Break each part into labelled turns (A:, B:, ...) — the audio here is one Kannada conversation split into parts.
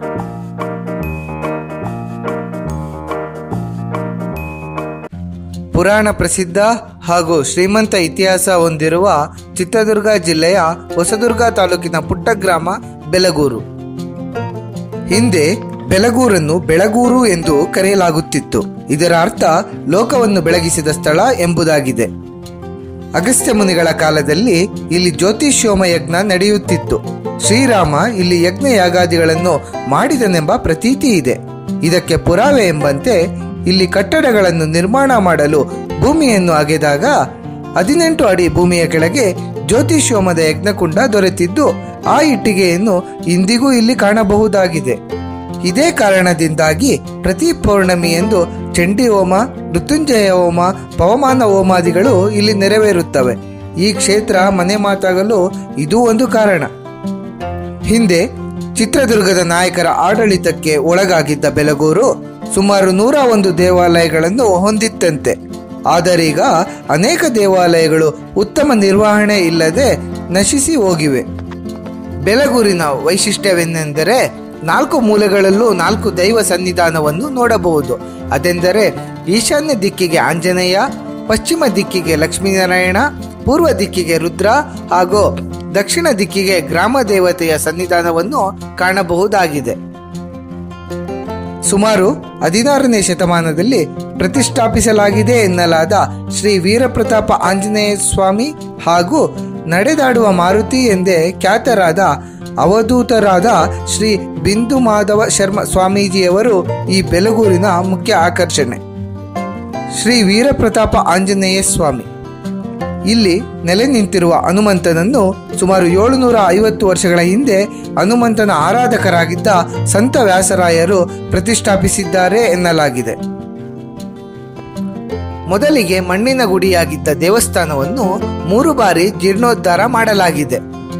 A: ಪುರಾಣ ಪ್ರಸಿದ್ಧ ಹಾಗೂ ಶ್ರೀಮಂತ ಇತಿಹಾಸ ಹೊಂದಿರುವ ಚಿತ್ರದುರ್ಗ ಜಿಲ್ಲೆಯ ಹೊಸದುರ್ಗ ತಾಲೂಕಿನ ಪುಟ್ಟ ಗ್ರಾಮ ಬೆಲಗೂರು ಹಿಂದೆ ಬೆಲಗೂರನ್ನು ಬೆಳಗೂರು ಎಂದು ಕರೆಯಲಾಗುತ್ತಿತ್ತು ಇದರ ಅರ್ಥ ಲೋಕವನ್ನು ಬೆಳಗಿಸಿದ ಸ್ಥಳ ಎಂಬುದಾಗಿದೆ ಅಗಸ್ತ್ಯ ಮುನಿಗಳ ಕಾಲದಲ್ಲಿ ಇಲ್ಲಿ ಜ್ಯೋತಿಷ್ಯೋಮ ಯಜ್ಞ ನಡೆಯುತ್ತಿತ್ತು ಶ್ರೀರಾಮ ಇಲ್ಲಿ ಯಜ್ಞ ಯಾಗಾದಿಗಳನ್ನು ಮಾಡಿದನೆಂಬ ಪ್ರತೀತಿ ಇದೆ ಇದಕ್ಕೆ ಪುರಾವೆ ಎಂಬಂತೆ ಇಲ್ಲಿ ಕಟ್ಟಡಗಳನ್ನು ನಿರ್ಮಾಣ ಮಾಡಲು ಭೂಮಿಯನ್ನು ಅಗೆದಾಗ ಹದಿನೆಂಟು ಅಡಿ ಭೂಮಿಯ ಕೆಳಗೆ ಜ್ಯೋತಿಷ್ಯೋಮದ ಯಜ್ಞಕುಂಡ ದೊರೆತಿದ್ದು ಆ ಇಟ್ಟಿಗೆಯನ್ನು ಇಂದಿಗೂ ಇಲ್ಲಿ ಕಾಣಬಹುದಾಗಿದೆ ಇದೇ ಕಾರಣದಿಂದಾಗಿ ಪ್ರತಿ ಪೌರ್ಣಮಿಯಂದು ಚಂಡಿ ಹೋಮ ಮೃತ್ಯುಂಜಯ ಹೋಮ ಪವಮಾನ ಹೋಮಾದಿಗಳು ಇಲ್ಲಿ ನೆರವೇರುತ್ತವೆ ಈ ಕ್ಷೇತ್ರ ಮನೆ ಮಾತಾಗಲು ಇದೂ ಒಂದು ಕಾರಣ ಹಿಂದೆ ಚಿತ್ರದುರ್ಗದ ನಾಯಕರ ಆಡಳಿತಕ್ಕೆ ಒಳಗಾಗಿದ್ದ ಬೆಲಗೂರು ಸುಮಾರು ನೂರ ಒಂದು ದೇವಾಲಯಗಳನ್ನು ಹೊಂದಿತ್ತಂತೆ ಆದರೀಗ ಅನೇಕ ದೇವಾಲಯಗಳು ಉತ್ತಮ ನಿರ್ವಹಣೆ ಇಲ್ಲದೆ ನಶಿಸಿ ಹೋಗಿವೆ ಬೆಲಗೂರಿನ ವೈಶಿಷ್ಟ್ಯವೆಂದೆಂದರೆ ನಾಲ್ಕು ಮೂಲೆಗಳಲ್ಲೂ ನಾಲ್ಕು ದೈವ ಸನ್ನಿಧಾನವನ್ನು ನೋಡಬಹುದು ಅದೆಂದರೆ ಈಶಾನ್ಯ ದಿಕ್ಕಿಗೆ ಆಂಜನೇಯ ಪಶ್ಚಿಮ ದಿಕ್ಕಿಗೆ ಲಕ್ಷ್ಮೀನಾರಾಯಣ ಪೂರ್ವ ದಿಕ್ಕಿಗೆ ರುದ್ರ ಹಾಗೂ ದಕ್ಷಿಣ ದಿಕ್ಕಿಗೆ ಗ್ರಾಮ ದೇವತೆಯ ಸನ್ನಿಧಾನವನ್ನು ಕಾಣಬಹುದಾಗಿದೆ ಸುಮಾರು ಹದಿನಾರನೇ ಶತಮಾನದಲ್ಲಿ ಪ್ರತಿಷ್ಠಾಪಿಸಲಾಗಿದೆ ಎನ್ನಲಾದ ಶ್ರೀ ವೀರಪ್ರತಾಪ ಆಂಜನೇಯ ಸ್ವಾಮಿ ಹಾಗೂ ನಡೆದಾಡುವ ಮಾರುತಿ ಎಂದೇ ಖ್ಯಾತರಾದ ಅವಧೂತರಾದ ಶ್ರೀ ಬಿಂದು ಮಾಧವ ಶರ್ಮ ಸ್ವಾಮೀಜಿಯವರು ಈ ಬೆಲಗೂರಿನ ಮುಖ್ಯ ಆಕರ್ಷಣೆ ಶ್ರೀ ವೀರಪ್ರತಾಪ ಆಂಜನೇಯ ಸ್ವಾಮಿ ಇಲ್ಲಿ ನೆಲೆ ನಿಂತಿರುವ ಹನುಮಂತನನ್ನು ಸುಮಾರು ಏಳುನೂರ ಐವತ್ತು ವರ್ಷಗಳ ಹಿಂದೆ ಹನುಮಂತನ ಆರಾಧಕರಾಗಿದ್ದ ಸಂತ ವ್ಯಾಸರಾಯರು ಪ್ರತಿಷ್ಠಾಪಿಸಿದ್ದಾರೆ ಎನ್ನಲಾಗಿದೆ ಮೊದಲಿಗೆ ಮಣ್ಣಿನ ಗುಡಿಯಾಗಿದ್ದ ದೇವಸ್ಥಾನವನ್ನು ಮೂರು ಬಾರಿ ಜೀರ್ಣೋದ್ಧಾರ ಮಾಡಲಾಗಿದೆ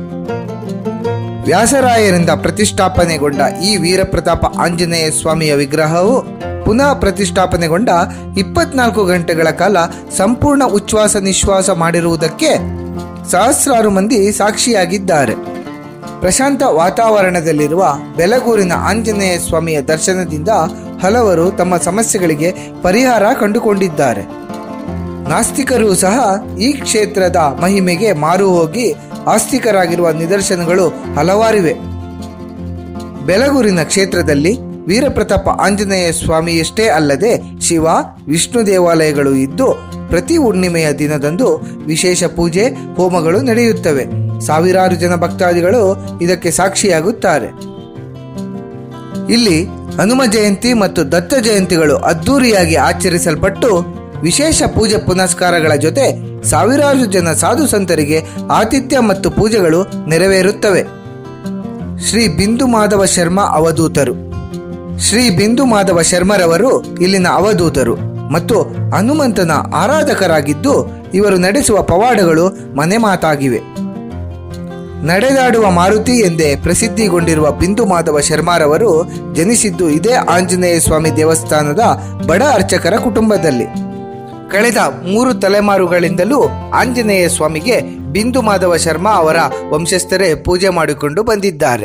A: ವ್ಯಾಸರಾಯರಿಂದ ಪ್ರತಿಷ್ಠಾಪನೆಗೊಂಡ ಈ ವೀರಪ್ರತಾಪ ಆಂಜನೇಯ ಸ್ವಾಮಿಯ ವಿಗ್ರಹವು ಪುನಃ ಪ್ರತಿಷ್ಠಾಪನೆಗೊಂಡ ಇಪ್ಪತ್ನಾಲ್ಕು ಗಂಟೆಗಳ ಕಾಲ ಸಂಪೂರ್ಣ ಉಚ್ಛ್ವಾಸ ನಿಶ್ವಾಸ ಮಾಡಿರುವುದಕ್ಕೆ ಸಹಸ್ರಾರು ಮಂದಿ ಸಾಕ್ಷಿಯಾಗಿದ್ದಾರೆ ಪ್ರಶಾಂತ ವಾತಾವರಣದಲ್ಲಿರುವ ಬೆಲಗೂರಿನ ಆಂಜನೇಯ ಸ್ವಾಮಿಯ ದರ್ಶನದಿಂದ ಹಲವರು ತಮ್ಮ ಸಮಸ್ಯೆಗಳಿಗೆ ಪರಿಹಾರ ಕಂಡುಕೊಂಡಿದ್ದಾರೆ ನಾಸ್ತಿಕರು ಸಹ ಈ ಕ್ಷೇತ್ರದ ಮಹಿಮೆಗೆ ಮಾರು ಹೋಗಿ ಆಸ್ತಿಕರಾಗಿರುವ ನಿದರ್ಶನಗಳು ಹಲವಾರಿವೆ ಬೆಲಗೂರಿನ ಕ್ಷೇತ್ರದಲ್ಲಿ ವೀರಪ್ರತಾಪ ಆಂಜನೇಯ ಸ್ವಾಮಿಯಷ್ಟೇ ಅಲ್ಲದೆ ಶಿವ ವಿಷ್ಣು ದೇವಾಲಯಗಳು ಇದ್ದು ಪ್ರತಿ ಹುಣ್ಣಿಮೆಯ ದಿನದಂದು ವಿಶೇಷ ಪೂಜೆ ಹೋಮಗಳು ನಡೆಯುತ್ತವೆ ಸಾವಿರಾರು ಜನ ಭಕ್ತಾದಿಗಳು ಇದಕ್ಕೆ ಸಾಕ್ಷಿಯಾಗುತ್ತಾರೆ ಇಲ್ಲಿ ಹನುಮ ಜಯಂತಿ ಮತ್ತು ದತ್ತ ಜಯಂತಿಗಳು ಅದ್ದೂರಿಯಾಗಿ ಆಚರಿಸಲ್ಪಟ್ಟು ವಿಶೇಷ ಪೂಜೆ ಪುನಸ್ಕಾರಗಳ ಜೊತೆ ಸಾವಿರಾರು ಜನ ಸಾಧು ಸಂತರಿಗೆ ಆತಿಥ್ಯ ಮತ್ತು ಪೂಜೆಗಳು ನೆರವೇರುತ್ತವೆ ಶ್ರೀ ಬಿಂದು ಮಾಧವ ಶರ್ಮಾ ಅವಧೂತರು ಶ್ರೀ ಬಿಂದು ಮಾಧವ ಶರ್ಮರವರು ಇಲ್ಲಿನ ಅವಧೂತರು ಮತ್ತು ಹನುಮಂತನ ಆರಾಧಕರಾಗಿದ್ದು ಇವರು ನಡೆಸುವ ಪವಾಡಗಳು ಮನೆ ಮಾತಾಗಿವೆ ನಡೆದಾಡುವ ಮಾರುತಿ ಎಂದೇ ಪ್ರಸಿದ್ಧಿಗೊಂಡಿರುವ ಬಿಂದು ಮಾಧವ ಶರ್ಮಾರವರು ಜನಿಸಿದ್ದು ಇದೇ ಆಂಜನೇಯ ಸ್ವಾಮಿ ದೇವಸ್ಥಾನದ ಬಡ ಅರ್ಚಕರ ಕುಟುಂಬದಲ್ಲಿ ಕಳೆದ ಮೂರು ತಲೆಮಾರುಗಳಿಂದಲೂ ಆಂಜನೇಯ ಸ್ವಾಮಿಗೆ ಬಿಂದು ಮಾಧವ ಶರ್ಮಾ ಅವರ ವಂಶಸ್ಥರೇ ಪೂಜೆ ಮಾಡಿಕೊಂಡು ಬಂದಿದ್ದಾರೆ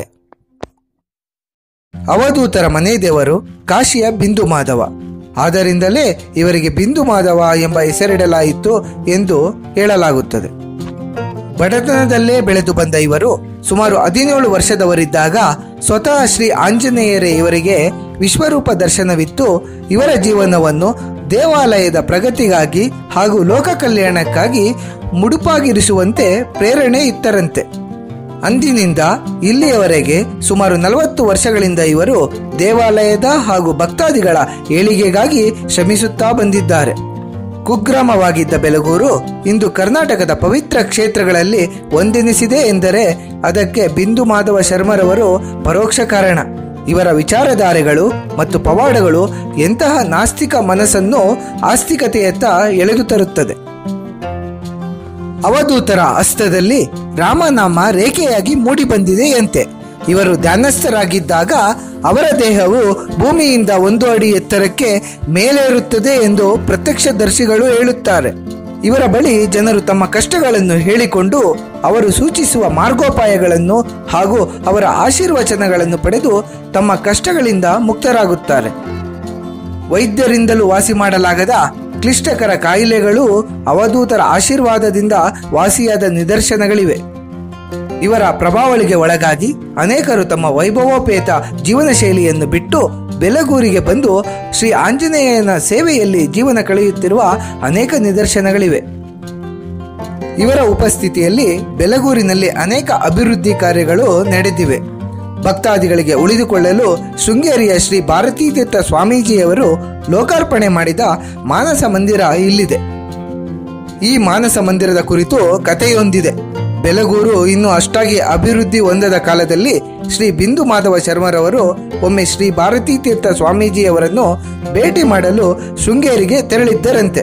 A: ಅವಧೂತರ ಮನೆ ದೇವರು ಕಾಶಿಯ ಬಿಂದು ಮಾಧವ ಆದ್ದರಿಂದಲೇ ಇವರಿಗೆ ಬಿಂದು ಮಾಧವ ಎಂಬ ಹೆಸರಿಡಲಾಯಿತು ಎಂದು ಹೇಳಲಾಗುತ್ತದೆ ಬಡತನದಲ್ಲೇ ಬೆಳೆದು ಬಂದ ಇವರು ಸುಮಾರು ಹದಿನೇಳು ವರ್ಷದವರಿದ್ದಾಗ ಸ್ವತಃ ಶ್ರೀ ಆಂಜನೇಯರೇ ಇವರಿಗೆ ವಿಶ್ವರೂಪ ದರ್ಶನವಿತ್ತು ಇವರ ಜೀವನವನ್ನು ದೇವಾಲಯದ ಪ್ರಗತಿಗಾಗಿ ಹಾಗೂ ಲೋಕ ಕಲ್ಯಾಣಕ್ಕಾಗಿ ಮುಡುಪಾಗಿರಿಸುವಂತೆ ಪ್ರೇರಣೆ ಇತ್ತರಂತೆ ಅಂದಿನಿಂದ ಇಲ್ಲಿಯವರೆಗೆ ಸುಮಾರು ನಲವತ್ತು ವರ್ಷಗಳಿಂದ ಇವರು ದೇವಾಲಯದ ಹಾಗೂ ಭಕ್ತಾದಿಗಳ ಏಳಿಗೆಗಾಗಿ ಶ್ರಮಿಸುತ್ತಾ ಬಂದಿದ್ದಾರೆ ಕುಗ್ರಾಮವಾಗಿದ್ದ ಬೆಲಗೂರು ಇಂದು ಕರ್ನಾಟಕದ ಪವಿತ್ರ ಕ್ಷೇತ್ರಗಳಲ್ಲಿ ಒಂದೆನಿಸಿದೆ ಎಂದರೆ ಅದಕ್ಕೆ ಬಿಂದು ಮಾಧವ ಶರ್ಮರವರು ಪರೋಕ್ಷ ಕಾರಣ ಇವರ ವಿಚಾರಧಾರೆಗಳು ಮತ್ತು ಪವಾಡಗಳು ಎಂತಹ ನಾಸ್ತಿಕ ಮನಸ್ಸನ್ನು ಆಸ್ತಿಕತೆಯತ್ತ ಎಳೆದು ತರುತ್ತದೆ ಅವಧೂತರ ಹಸ್ತದಲ್ಲಿ ರಾಮನಾಮ ರೇಖೆಯಾಗಿ ಮೂಡಿ ಬಂದಿದೆಯಂತೆ ಇವರು ಧ್ಯಾನಸ್ಥರಾಗಿದ್ದಾಗ ಅವರ ದೇಹವು ಭೂಮಿಯಿಂದ ಒಂದು ಅಡಿ ಎತ್ತರಕ್ಕೆ ಮೇಲೇರುತ್ತದೆ ಎಂದು ಪ್ರತ್ಯಕ್ಷದರ್ಶಿಗಳು ಹೇಳುತ್ತಾರೆ ಇವರ ಬಳಿ ಜನರು ತಮ್ಮ ಕಷ್ಟಗಳನ್ನು ಹೇಳಿಕೊಂಡು ಅವರು ಸೂಚಿಸುವ ಮಾರ್ಗೋಪಾಯಗಳನ್ನು ಹಾಗೂ ಅವರ ಆಶೀರ್ವಚನಗಳನ್ನು ಪಡೆದು ತಮ್ಮ ಕಷ್ಟಗಳಿಂದ ಮುಕ್ತರಾಗುತ್ತಾರೆ ವೈದ್ಯರಿಂದಲೂ ವಾಸಿ ಮಾಡಲಾಗದ ಕ್ಲಿಷ್ಟಕರ ಕಾಯಿಲೆಗಳು ಅವಧೂತರ ಆಶೀರ್ವಾದದಿಂದ ವಾಸಿಯಾದ ನಿದರ್ಶನಗಳಿವೆ ಇವರ ಪ್ರಭಾವಳಿಗೆ ಒಳಗಾಗಿ ಅನೇಕರು ತಮ್ಮ ವೈಭವೋಪೇತ ಜೀವನ ಶೈಲಿಯನ್ನು ಬಿಟ್ಟು ಬೆಲಗೂರಿಗೆ ಬಂದು ಶ್ರೀ ಆಂಜನೇಯನ ಸೇವೆಯಲ್ಲಿ ಜೀವನ ಕಳೆಯುತ್ತಿರುವ ಅನೇಕ ನಿದರ್ಶನಗಳಿವೆ ಇವರ ಉಪಸ್ಥಿತಿಯಲ್ಲಿ ಬೆಲಗೂರಿನಲ್ಲಿ ಅನೇಕ ಅಭಿವೃದ್ಧಿ ಕಾರ್ಯಗಳು ನಡೆದಿವೆ ಭಕ್ತಾದಿಗಳಿಗೆ ಉಳಿದುಕೊಳ್ಳಲು ಶೃಂಗೇರಿಯ ಶ್ರೀ ಭಾರತೀ ತೀರ್ಥ ಸ್ವಾಮೀಜಿಯವರು ಲೋಕಾರ್ಪಣೆ ಮಾಡಿದ ಮಾನಸ ಮಂದಿರ ಇಲ್ಲಿದೆ ಈ ಮಾನಸ ಮಂದಿರದ ಕುರಿತು ಕಥೆಯೊಂದಿದೆ ಬೆಲಗೂರು ಇನ್ನು ಅಷ್ಟಾಗಿ ಅಭಿವೃದ್ಧಿ ಹೊಂದದ ಕಾಲದಲ್ಲಿ ಶ್ರೀ ಬಿಂದು ಮಾಧವ ಶರ್ಮರವರು ಒಮ್ಮೆ ಶ್ರೀ ಭಾರತೀ ತೀರ್ಥ ಸ್ವಾಮೀಜಿಯವರನ್ನು ಭೇಟಿ ಮಾಡಲು ಶೃಂಗೇರಿಗೆ ತೆರಳಿದ್ದರಂತೆ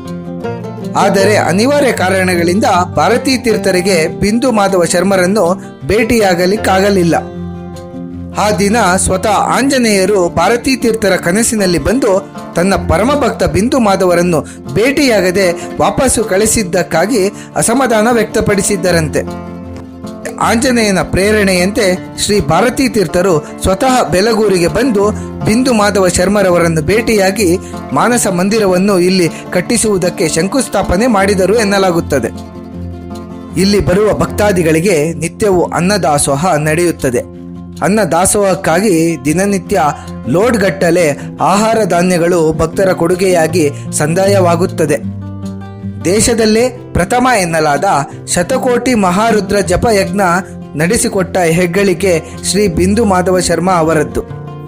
A: ಆದರೆ ಅನಿವಾರ್ಯ ಕಾರಣಗಳಿಂದ ಭಾರತೀ ತೀರ್ಥರಿಗೆ ಬಿಂದು ಮಾಧವ ಶರ್ಮರನ್ನು ಭೇಟಿಯಾಗಲಿಕ್ಕಾಗಲಿಲ್ಲ ಆ ದಿನ ಸ್ವತಃ ಆಂಜನೇಯರು ಭಾರತೀ ತೀರ್ಥರ ಕನಸಿನಲ್ಲಿ ಬಂದು ತನ್ನ ಪರಮಭಕ್ತ ಬಿಂದು ಮಾಧವರನ್ನು ಭೇಟಿಯಾಗದೆ ವಾಪಸ್ಸು ಕಳಿಸಿದ್ದಕ್ಕಾಗಿ ಅಸಮಾಧಾನ ವ್ಯಕ್ತಪಡಿಸಿದ್ದರಂತೆ ಆಂಜನೇಯನ ಪ್ರೇರಣೆಯಂತೆ ಶ್ರೀ ಭಾರತೀ ತೀರ್ಥರು ಸ್ವತಃ ಬೆಲಗೂರಿಗೆ ಬಂದು ಬಿಂದು ಮಾಧವ ಶರ್ಮರವರನ್ನು ಭೇಟಿಯಾಗಿ ಮಾನಸ ಮಂದಿರವನ್ನು ಇಲ್ಲಿ ಕಟ್ಟಿಸುವುದಕ್ಕೆ ಶಂಕುಸ್ಥಾಪನೆ ಮಾಡಿದರು ಎನ್ನಲಾಗುತ್ತದೆ ಇಲ್ಲಿ ಬರುವ ಭಕ್ತಾದಿಗಳಿಗೆ ನಿತ್ಯವೂ ಅನ್ನದಾಸೋಹ ನಡೆಯುತ್ತದೆ ಅನ್ನ ದಾಸೋಹಕ್ಕಾಗಿ ದಿನನಿತ್ಯ ಲೋಡ್ ಗಟ್ಟಲೆ ಆಹಾರ ಧಾನ್ಯಗಳು ಭಕ್ತರ ಕೊಡುಗೆಯಾಗಿ ಸಂದಾಯವಾಗುತ್ತದೆ ದೇಶದಲ್ಲೇ ಪ್ರಥಮ ಎನ್ನಲಾದ ಶತಕೋಟಿ ಮಹಾರುದ್ರ ಜಪ ಯಜ್ಞ ನಡೆಸಿಕೊಟ್ಟ ಹೆಗ್ಗಳಿಕೆ ಶ್ರೀ ಬಿಂದು ಮಾಧವ ಶರ್ಮಾ ಅವರದ್ದು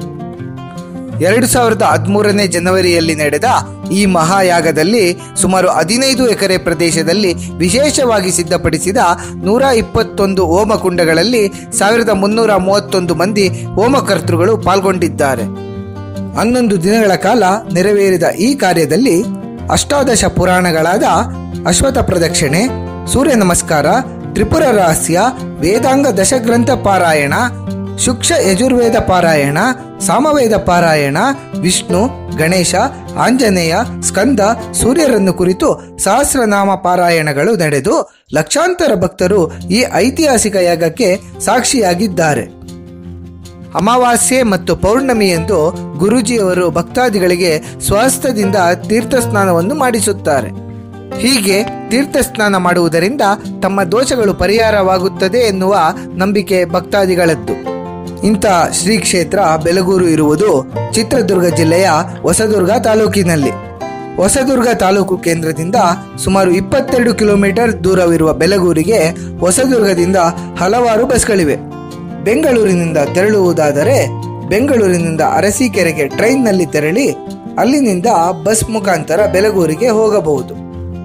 A: ಎರಡು ಸಾವಿರದ ಹದಿಮೂರನೇ ಜನವರಿಯಲ್ಲಿ ನಡೆದ ಈ ಮಹಾಯಾಗದಲ್ಲಿ ಸುಮಾರು ಹದಿನೈದು ಎಕರೆ ಪ್ರದೇಶದಲ್ಲಿ ವಿಶೇಷವಾಗಿ ಸಿದ್ಧಪಡಿಸಿದ ನೂರ ಇಪ್ಪತ್ತೊಂದು ಹೋಮಕುಂಡಗಳಲ್ಲಿ ಸಾವಿರದ ಮುನ್ನೂರ ಮೂವತ್ತೊಂದು ಮಂದಿ ಹೋಮಕರ್ತೃಗಳು ಪಾಲ್ಗೊಂಡಿದ್ದಾರೆ ಹನ್ನೊಂದು ದಿನಗಳ ಕಾಲ ನೆರವೇರಿದ ಈ ಕಾರ್ಯದಲ್ಲಿ ಅಷ್ಟಾದಶ ಪುರಾಣಗಳಾದ ಅಶ್ವಥ ಪ್ರದಕ್ಷಿಣೆ ಸೂರ್ಯ ನಮಸ್ಕಾರ ತ್ರಿಪುರ ರಹಸ್ಯ ವೇದಾಂಗ ದಶಗ್ರಂಥ ಪಾರಾಯಣ ಶುಕ್ಷ ಯಜುರ್ವೇದ ಪಾರಾಯಣ ಸಾಮವೇದ ಪಾರಾಯಣ ವಿಷ್ಣು ಗಣೇಶ ಆಂಜನೇಯ ಸ್ಕಂದ ಸೂರ್ಯರನ್ನು ಕುರಿತು ಸಹಸ್ರನಾಮ ಪಾರಾಯಣಗಳು ನಡೆದು ಲಕ್ಷಾಂತರ ಭಕ್ತರು ಈ ಐತಿಹಾಸಿಕ ಯಾಗಕ್ಕೆ ಸಾಕ್ಷಿಯಾಗಿದ್ದಾರೆ ಅಮಾವಾಸ್ಯೆ ಮತ್ತು ಪೌರ್ಣಮಿಯಂದು ಗುರೂಜಿಯವರು ಭಕ್ತಾದಿಗಳಿಗೆ ಸ್ವಹಸ್ತದಿಂದ ತೀರ್ಥ ಸ್ನಾನವನ್ನು ಮಾಡಿಸುತ್ತಾರೆ ಹೀಗೆ ತೀರ್ಥ ಸ್ನಾನ ಮಾಡುವುದರಿಂದ ತಮ್ಮ ದೋಷಗಳು ಪರಿಹಾರವಾಗುತ್ತದೆ ಎನ್ನುವ ನಂಬಿಕೆ ಭಕ್ತಾದಿಗಳದ್ದು ಇಂಥ ಶ್ರೀ ಕ್ಷೇತ್ರ ಬೆಲಗೂರು ಇರುವುದು ಚಿತ್ರದುರ್ಗ ಜಿಲ್ಲೆಯ ಹೊಸದುರ್ಗ ತಾಲೂಕಿನಲ್ಲಿ ಹೊಸದುರ್ಗ ತಾಲೂಕು ಕೇಂದ್ರದಿಂದ ಸುಮಾರು ಇಪ್ಪತ್ತೆರಡು ಕಿಲೋಮೀಟರ್ ದೂರವಿರುವ ಬೆಲಗೂರಿಗೆ ಹೊಸದುರ್ಗದಿಂದ ಹಲವಾರು ಬಸ್ಗಳಿವೆ ಬೆಂಗಳೂರಿನಿಂದ ತೆರಳುವುದಾದರೆ ಬೆಂಗಳೂರಿನಿಂದ ಅರಸೀಕೆರೆಗೆ ಟ್ರೈನ್ನಲ್ಲಿ ತೆರಳಿ ಅಲ್ಲಿನಿಂದ ಬಸ್ ಮುಖಾಂತರ ಬೆಲಗೂರಿಗೆ ಹೋಗಬಹುದು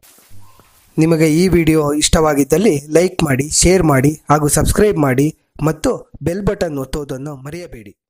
A: ನಿಮಗೆ ಈ ವಿಡಿಯೋ ಇಷ್ಟವಾಗಿದ್ದಲ್ಲಿ ಲೈಕ್ ಮಾಡಿ ಶೇರ್ ಮಾಡಿ ಹಾಗೂ ಸಬ್ಸ್ಕ್ರೈಬ್ ಮಾಡಿ ಮತ್ತು ಬೆಲ್ ಬಟನ್ ಒತ್ತುವುದನ್ನು ಮರೆಯಬೇಡಿ